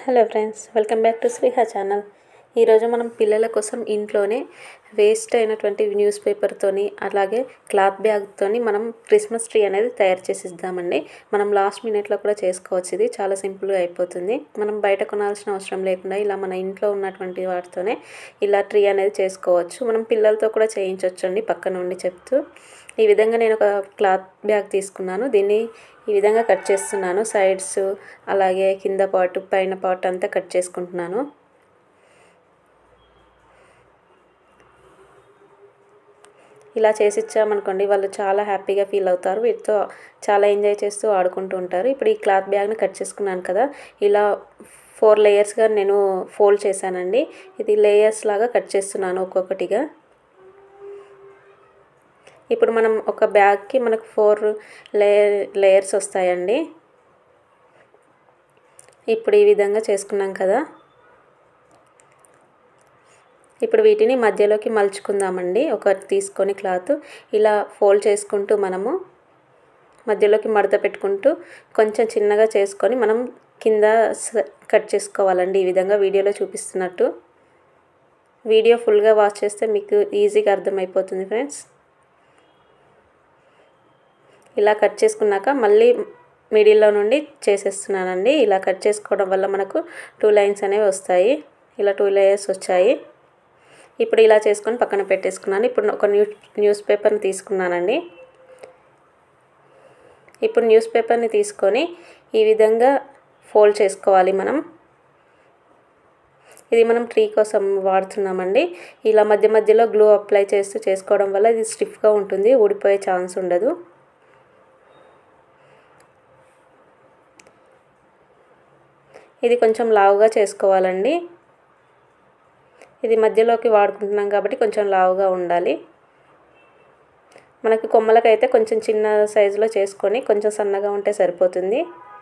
hello friends welcome back to Sriha channel ఈరోజు మనం పిల్లల కోసం ఇంట్లోనే వేస్ట్ అయినటువంటి న్యూస్ పేపర్తోని అలాగే క్లాత్ బ్యాగ్తోని మనం క్రిస్మస్ ట్రీ అనేది తయారు చేసి ఇద్దామండి మనం లాస్ట్ మినిట్లో కూడా చేసుకోవచ్చు ఇది చాలా సింపుల్గా అయిపోతుంది మనం బయట కొనాల్సిన అవసరం లేకుండా ఇలా మన ఇంట్లో ఉన్నటువంటి వాటితోనే ఇలా ట్రీ అనేది చేసుకోవచ్చు మనం పిల్లలతో కూడా చేయించవచ్చు అండి పక్కన ఉండి చెప్తూ ఈ విధంగా నేను ఒక క్లాత్ బ్యాగ్ తీసుకున్నాను దీన్ని ఈ విధంగా కట్ చేస్తున్నాను సైడ్స్ అలాగే కింద పార్ట్ పైన పార్ట్ అంతా కట్ చేసుకుంటున్నాను ఇలా చేసి ఇచ్చామనుకోండి వాళ్ళు చాలా హ్యాపీగా ఫీల్ అవుతారు వీటితో చాలా ఎంజాయ్ చేస్తూ ఆడుకుంటూ ఉంటారు ఇప్పుడు ఈ క్లాత్ బ్యాగ్ని కట్ చేసుకున్నాను కదా ఇలా ఫోర్ లేయర్స్గా నేను ఫోల్డ్ చేశానండి ఇది లేయర్స్ లాగా కట్ చేస్తున్నాను ఒక్కొక్కటిగా ఇప్పుడు మనం ఒక బ్యాగ్కి మనకు ఫోర్ లేయర్ లేయర్స్ వస్తాయండి ఇప్పుడు ఈ విధంగా చేసుకున్నాం కదా ఇప్పుడు వీటిని మధ్యలోకి మలుచుకుందామండి ఒకటి తీసుకొని క్లాత్ ఇలా ఫోల్డ్ చేసుకుంటూ మనము మధ్యలోకి మడత పెట్టుకుంటూ కొంచెం చిన్నగా చేసుకొని మనం కింద కట్ చేసుకోవాలండి ఈ విధంగా వీడియోలో చూపిస్తున్నట్టు వీడియో ఫుల్గా వాచ్ చేస్తే మీకు ఈజీగా అర్థమైపోతుంది ఫ్రెండ్స్ ఇలా కట్ చేసుకున్నాక మళ్ళీ మిడిల్లో నుండి చేసేస్తున్నానండి ఇలా కట్ చేసుకోవడం వల్ల మనకు టూ లైన్స్ అనేవి వస్తాయి ఇలా టూ లేయర్స్ వచ్చాయి ఇప్పుడు ఇలా చేసుకొని పక్కన పెట్టేసుకున్నాను ఇప్పుడు ఒక న్యూ న్యూస్ పేపర్ని తీసుకున్నానండి ఇప్పుడు న్యూస్ పేపర్ని తీసుకొని ఈ విధంగా ఫోల్డ్ చేసుకోవాలి మనం ఇది మనం ట్రీ కోసం వాడుతున్నామండి ఇలా మధ్య మధ్యలో గ్లూ అప్లై చేస్తూ చేసుకోవడం వల్ల ఇది స్టిఫ్గా ఉంటుంది ఊడిపోయే ఛాన్స్ ఉండదు ఇది కొంచెం లావుగా చేసుకోవాలండి ఇది మధ్యలోకి వాడుకుంటున్నాం కాబట్టి కొంచెం లావుగా ఉండాలి మనకి కొమ్మలకైతే కొంచెం చిన్న సైజులో చేసుకొని కొంచెం సన్నగా ఉంటే సరిపోతుంది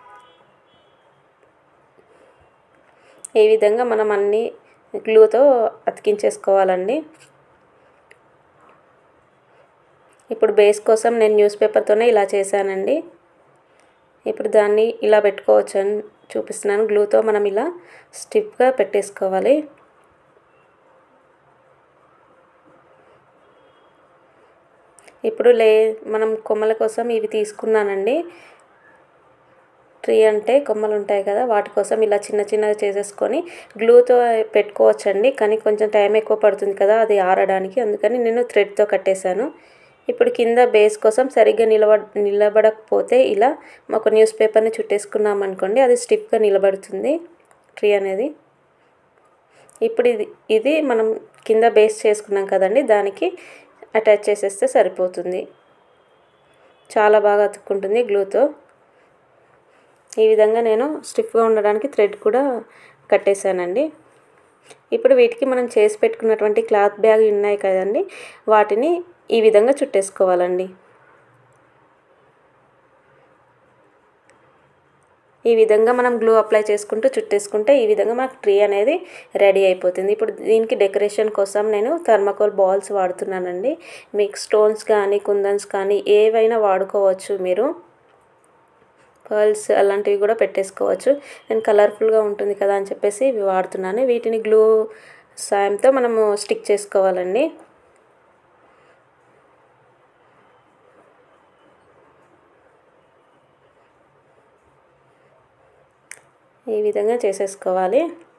ఈ విధంగా మనం అన్ని గ్లూతో అతికించేసుకోవాలండి ఇప్పుడు బేస్ కోసం నేను న్యూస్ పేపర్తోనే ఇలా చేశానండి ఇప్పుడు దాన్ని ఇలా పెట్టుకోవచ్చు అని చూపిస్తున్నాను గ్లూతో మనం ఇలా స్టిఫ్గా పెట్టేసుకోవాలి ఇప్పుడు లే మనం కొమ్మల కోసం ఇవి తీసుకున్నానండి ట్రీ అంటే కొమ్మలు ఉంటాయి కదా వాటి కోసం ఇలా చిన్న చిన్నగా చేసేసుకొని గ్లూతో పెట్టుకోవచ్చండి కానీ కొంచెం టైం ఎక్కువ పడుతుంది కదా అది ఆరడానికి అందుకని నేను థ్రెడ్తో కట్టేశాను ఇప్పుడు కింద బేస్ కోసం సరిగ్గా నిలబ నిలబడకపోతే ఇలా ఒక న్యూస్ పేపర్ని చుట్టేసుకున్నాం అనుకోండి అది స్టిఫ్గా నిలబడుతుంది ట్రీ అనేది ఇప్పుడు ఇది ఇది మనం కింద బేస్ చేసుకున్నాం కదండి దానికి అటాచ్ చేసేస్తే సరిపోతుంది చాలా బాగా అతుక్కుంటుంది గ్లూతో ఈ విధంగా నేను స్టిఫ్గా ఉండడానికి థ్రెడ్ కూడా కట్టేశానండి ఇప్పుడు వీటికి మనం చేసి పెట్టుకున్నటువంటి క్లాత్ బ్యాగ్ ఉన్నాయి కదండి వాటిని ఈ విధంగా చుట్టేసుకోవాలండి ఈ విధంగా మనం గ్లూ అప్లై చేసుకుంటూ చుట్టేసుకుంటే ఈ విధంగా మనకు ట్రీ అనేది రెడీ అయిపోతుంది ఇప్పుడు దీనికి డెకరేషన్ కోసం నేను థర్మకోల్ బాల్స్ వాడుతున్నానండి మీకు స్టోన్స్ కానీ కుందన్స్ కానీ ఏవైనా వాడుకోవచ్చు మీరు పర్ల్స్ అలాంటివి కూడా పెట్టేసుకోవచ్చు నేను కలర్ఫుల్గా ఉంటుంది కదా అని చెప్పేసి ఇవి వాడుతున్నాను వీటిని గ్లూ సాయంతో మనము స్టిక్ చేసుకోవాలండి ఈ విధంగా చేసేసుకోవాలి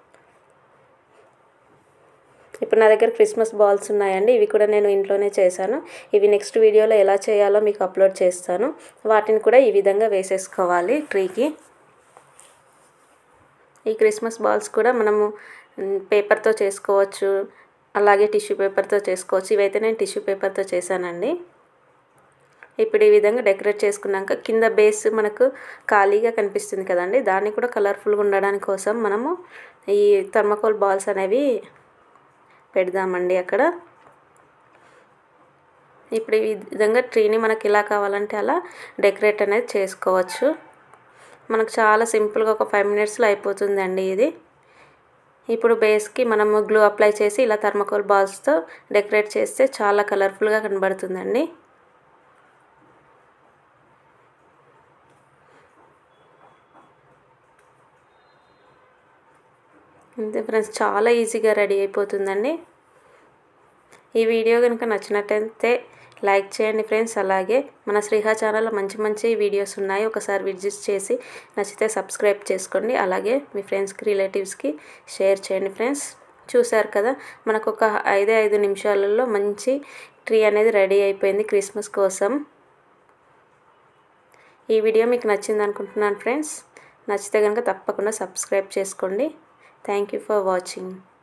ఇప్పుడు నా దగ్గర క్రిస్మస్ బాల్స్ ఉన్నాయండి ఇవి కూడా నేను ఇంట్లోనే చేశాను ఇవి నెక్స్ట్ వీడియోలో ఎలా చేయాలో మీకు అప్లోడ్ చేస్తాను వాటిని కూడా ఈ విధంగా వేసేసుకోవాలి ట్రీకి ఈ క్రిస్మస్ బాల్స్ కూడా మనము పేపర్తో చేసుకోవచ్చు అలాగే టిష్యూ పేపర్తో చేసుకోవచ్చు ఇవైతే నేను టిష్యూ పేపర్తో చేశానండి ఇప్పుడు ఈ విధంగా డెకరేట్ చేసుకున్నాక కింద బేస్ మనకు ఖాళీగా కనిపిస్తుంది కదండి దాన్ని కూడా కలర్ఫుల్గా ఉండడానికి కోసం మనము ఈ థర్మకోల్ బాల్స్ అనేవి పెడదామండి అక్కడ ఇప్పుడు ఈ విధంగా ట్రీని మనకి ఎలా కావాలంటే అలా డెకరేట్ అనేది చేసుకోవచ్చు మనకు చాలా సింపుల్గా ఒక ఫైవ్ మినిట్స్లో అయిపోతుందండి ఇది ఇప్పుడు బేస్కి మనము గ్లూ అప్లై చేసి ఇలా థర్మకోల్ బాల్స్తో డెకరేట్ చేస్తే చాలా కలర్ఫుల్గా కనబడుతుందండి అంతే ఫ్రెండ్స్ చాలా ఈజీగా రెడీ అయిపోతుందండి ఈ వీడియో కనుక నచ్చినట్టయితే లైక్ చేయండి ఫ్రెండ్స్ అలాగే మన శ్రీహా ఛానల్లో మంచి మంచి వీడియోస్ ఉన్నాయి ఒకసారి విజిట్ చేసి నచ్చితే సబ్స్క్రైబ్ చేసుకోండి అలాగే మీ ఫ్రెండ్స్కి రిలేటివ్స్కి షేర్ చేయండి ఫ్రెండ్స్ చూశారు కదా మనకు ఒక ఐదే ఐదు నిమిషాలలో మంచి ట్రీ అనేది రెడీ అయిపోయింది క్రిస్మస్ కోసం ఈ వీడియో మీకు నచ్చింది అనుకుంటున్నాను ఫ్రెండ్స్ నచ్చితే కనుక తప్పకుండా సబ్స్క్రైబ్ చేసుకోండి థ్యాంక్ యూ ఫర్ వాచింగ్